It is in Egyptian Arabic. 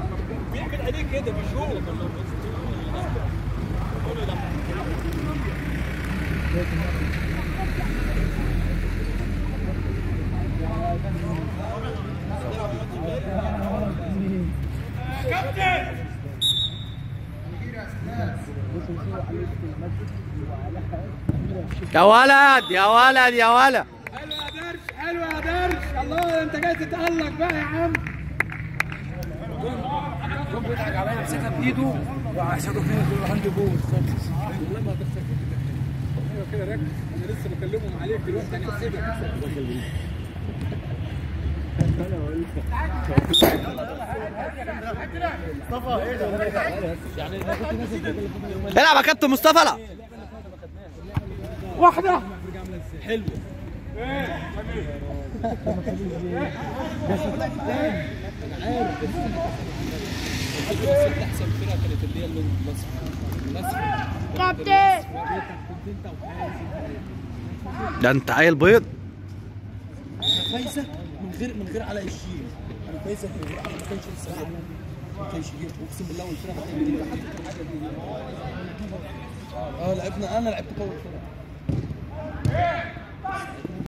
بيعمل عليه كده مش هو يا ولد يا ولد يا ولد حلو يا درش حلو يا درش الله انت جاي تتألق بقى يا عم شوف بيضحك عليا مسكها بايده وعشان فيها كل عندي جول والله ما هتخسر ايوه كده ركز انا لسه بكلمهم عليك دلوقتي انا هسيبك العب يا كابتن مصطفى لا واحدة ده انت عيل بيض فايزه من غير من غير على الشيء انا فايزه من غير على ما كانش لسه جايبها. ما كانش جيب اقسم بالله قلت لها هتعمل كده حاجه دي اه لعبنا انا لعبت كوره كده